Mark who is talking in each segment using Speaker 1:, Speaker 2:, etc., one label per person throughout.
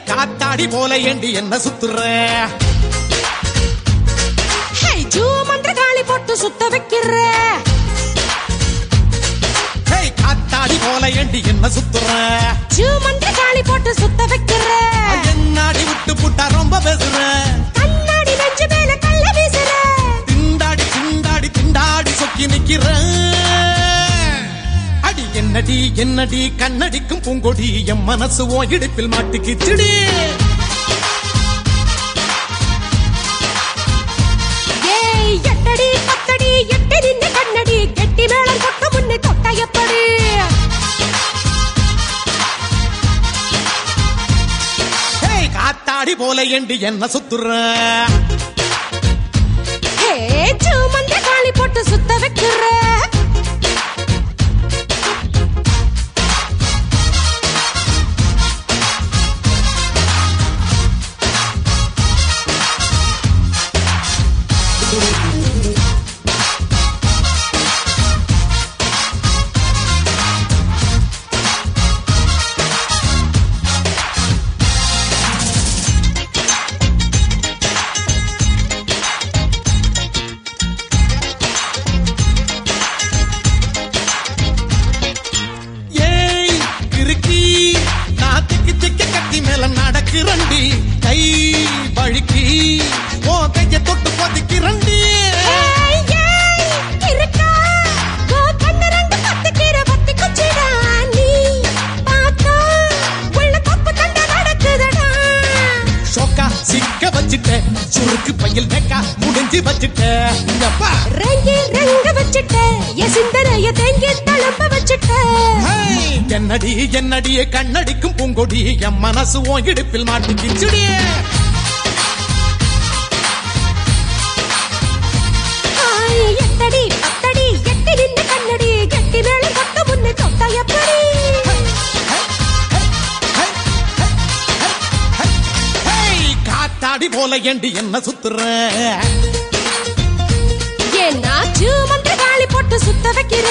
Speaker 1: காத்தாடி போல ஏண்டி என்ன சுத்துற
Speaker 2: ஹே ஜூ மந்திர காளி போட்டு சுத்த வைக்கிற
Speaker 1: ஹேய் காத்தாடி போல ஏண்டி என்ன சுத்துற
Speaker 2: ஜூ மந்திர காளி போட்டு சுத்த வைக்கிற
Speaker 1: என்னாடி விட்டு புட்டா ரொம்ப பேசுற
Speaker 2: கண்ணாடி நெஞ்சு மேல கள்ள வீசுற
Speaker 1: திண்டாடி திண்டாடி திண்டாடி சொக்கி நிக்கிற அடி என்னடி என்னடி கண்ணடிக்கும் பூங்கொடி என் மனசு ஓ இடுப்பில் மாட்டிக்கிச்சுடி
Speaker 2: ஏய் எட்டடி பத்தடி எட்டி நின்னு கண்ணடி கெட்டி மேளம் கொட்ட முன்னே தொட்ட எப்படி
Speaker 1: ஹேய் காத்தாடி போல ஏண்டி என்ன சுத்துற
Speaker 2: ஹே ஜூ மந்திர காளி போட்டு சுத்த வைக்கிற
Speaker 1: ஏய் கிறுக்கி நான் திக்கி திக்கி கத்தி மேல நடக்கிறண்டி கை வழுக்கி ஓ கைய தொட்டு கொதிக்கிறண்டி
Speaker 2: ஏய் ஏய் இருக்கா கோ கண்ணு ரெண்டு பத்திக்கிற பத்தி குச்சிடா நீ பார்த்தா உள்ள தப்பு தண்டை நடக்குதடா
Speaker 1: ஷோக்கா சிக்க வச்சுட்ட சுருக்கு பையில் நெக்கா முடிஞ்சு வச்சுட்ட எப்பா
Speaker 2: ரெங்கி ரெங்க வச்சுட்ட என் சிந்தனைய தேங்கி தளம்ப வச்சுட்ட
Speaker 1: ஹேய், என்னடி என்னடி கண்ணடிக்கும் பூங்கொடி என் மனசு உன் இடுப்பில் மாட்டிக்கிச்சுடி
Speaker 2: ஆய், எட்டடி பத்தடி எட்டி நின்னு கண்ணடி கெட்டி மேளம் கொட்ட முன்னே தொட்ட எப்படி
Speaker 1: ஹேய், காத்தாடி போல ஏண்டி என்ன சுத்துற
Speaker 2: ஏன்னா ஜூ மந்திர காளி போட்டு சுத்த வைக்கிற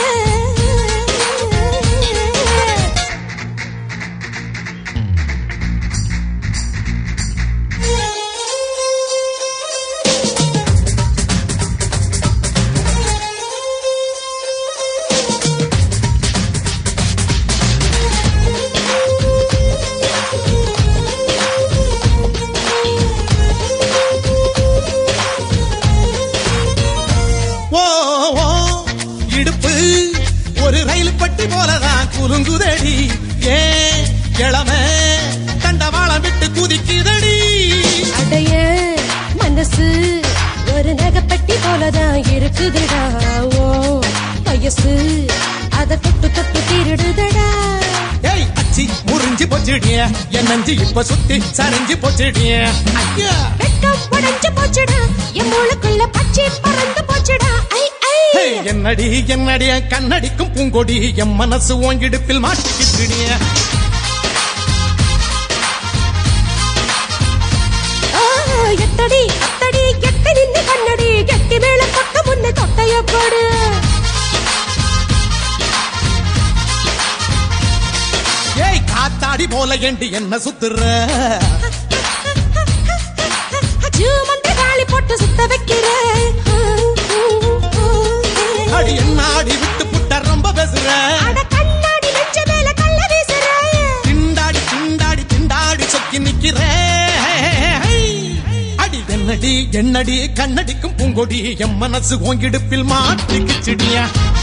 Speaker 1: ஓ ஓ, இடுப்பு ஒரு ரயில் பட்டி போலதான் குலுங்குதடி ஏ கிழமை தண்டவாளம் விட்டு குதிக்குதடி
Speaker 2: அடைய மனசு ஒரு நகைப்பட்டி போலதான் இருக்குதுடா ஓ வயசு அத தொட்டு தொட்டு திருடுதடா
Speaker 1: ஏய் அச்சி முறிஞ்சு போச்சுடிய என் நஞ்சு இப்ப சுத்தி சரிஞ்சு போச்சுடிய ஐயா
Speaker 2: வெட்கம் உடைஞ்சு போச்சுடா என் மூளைக்குள்ள பச்சை பறந்து போச்சுடா ஐ ஐ
Speaker 1: ஹேய், என்னடி என்னடி கண்ணடிக்கும் பூங்கொடி என் மனசு உன் இடுப்பில் மாட்டிக்கிட்டுடிய
Speaker 2: ஆ, எட்டடி அத்தடி எட்டி நின்னு கண்ணடி கெட்டி மேல கொட்ட முன்னே தொட்டைய போடு
Speaker 1: ஏய் காத்தாடி போல ஏண்டி என்ன சுத்துற
Speaker 2: ஜூ மந்திர காளி போட்டு சுத்த வைக்கிற
Speaker 1: அடி என்ன அடி விட்டு புட்ட ரொம்ப பேசுற
Speaker 2: அட கண்ணாடி நெஞ்ச மேல கள்ள வீசுற
Speaker 1: திண்டாடி திண்டாடி திண்டாடி சொக்கி நிக்கிற அடி என்னடி என்னடி கண்ணடிக்கும் பூங்கொடி என் மனசு உன் இடுப்பில் மாட்டிக்கிச்சிடியா